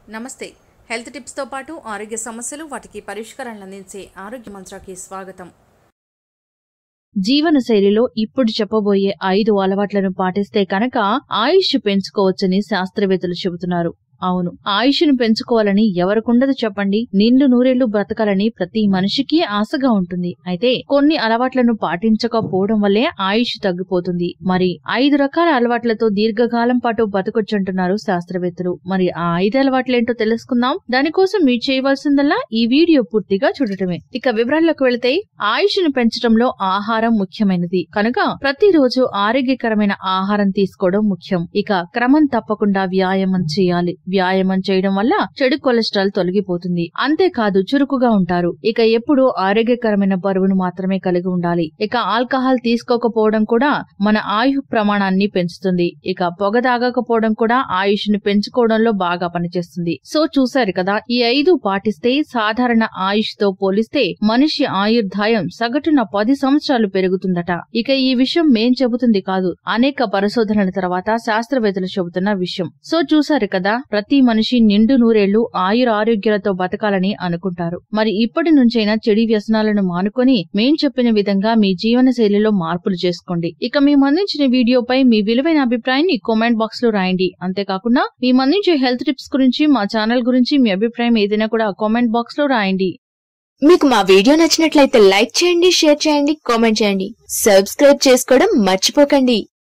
నమస్తే హెల్త్ టిప్స్తో పాటు ఆరోగ్య సమస్యలు వాటికి పరిష్కారాలను అందించే ఆరోగ్య మంత్రాకి స్వాగతం జీవన శైలిలో ఇప్పుడు చెప్పబోయే ఐదు అలవాట్లను పాటిస్తే కనుక ఆయుష్ పెంచుకోవచ్చని శాస్త్రవేత్తలు చెబుతున్నారు అవును ఆయుష్ను పెంచుకోవాలని ఎవరికుండదు చెప్పండి నిండు నూరేళ్లు బ్రతకాలని ప్రతి మనిషికి ఆశగా ఉంటుంది అయితే కొన్ని అలవాట్లను పాటించకపోవడం వల్లే ఆయుష్ తగ్గిపోతుంది మరి ఐదు రకాల అలవాట్లతో దీర్ఘకాలం పాటు బతకొచ్చంటున్నారు శాస్త్రవేత్తలు మరి ఆ ఐదు అలవాట్లేంటో తెలుసుకుందాం దానికోసం మీరు చేయవలసిందల్లా ఈ వీడియో పూర్తిగా చూడటమే ఇక వివరాల్లోకి వెళితే ఆయుష్ను పెంచడంలో ఆహారం ముఖ్యమైనది కనుక ప్రతిరోజు ఆరోగ్యకరమైన ఆహారం తీసుకోవడం ముఖ్యం ఇక క్రమం తప్పకుండా వ్యాయామం చేయాలి వ్యాయామం చేయడం వల్ల చెడు కొలెస్ట్రాల్ తొలగిపోతుంది అంతేకాదు చురుకుగా ఉంటారు ఇక ఎప్పుడూ ఆరోగ్యకరమైన బరువును మాత్రమే కలిగి ఉండాలి ఇక ఆల్కహాల్ తీసుకోకపోవడం కూడా మన ఆయు ప్రమాణాన్ని పెంచుతుంది ఇక పొగ తాగకపోవడం కూడా ఆయుష్ను పెంచుకోవడంలో బాగా పనిచేస్తుంది సో చూశారు కదా ఈ ఐదు పాటిస్తే సాధారణ ఆయుష్ తో పోలిస్తే మనిషి ఆయుర్దాయం సగటున పది సంవత్సరాలు పెరుగుతుందట ఇక ఈ విషయం మేం చెబుతుంది కాదు అనేక పరిశోధనల తర్వాత శాస్త్రవేత్తలు చెబుతున్న విషయం సో చూశారు కదా ప్రతి మనిషి నిండు నూరేళ్లు ఆయుర ఆరోగ్యాలతో బతకాలని అనుకుంటారు మరి ఇప్పటి నుంచైనా చెడి వ్యసనాలను మానుకొని మేం చెప్పిన విధంగా మీ జీవన శైలిలో మార్పులు చేసుకోండి ఇక మేము అందించిన వీడియోపై మీ విలువైన అభిప్రాయాన్ని కామెంట్ బాక్స్ లో రాయండి అంతేకాకుండా మేము అందించే హెల్త్ టిప్స్ గురించి మా ఛానల్ గురించి మీ అభిప్రాయం ఏదైనా కూడా కామెంట్ బాక్స్ లో రాయండి మీకు మా వీడియో నచ్చినట్లయితే లైక్ చేయండి షేర్ చేయండి కామెంట్ చేయండి సబ్స్క్రైబ్ చేసుకోవడం మర్చిపోకండి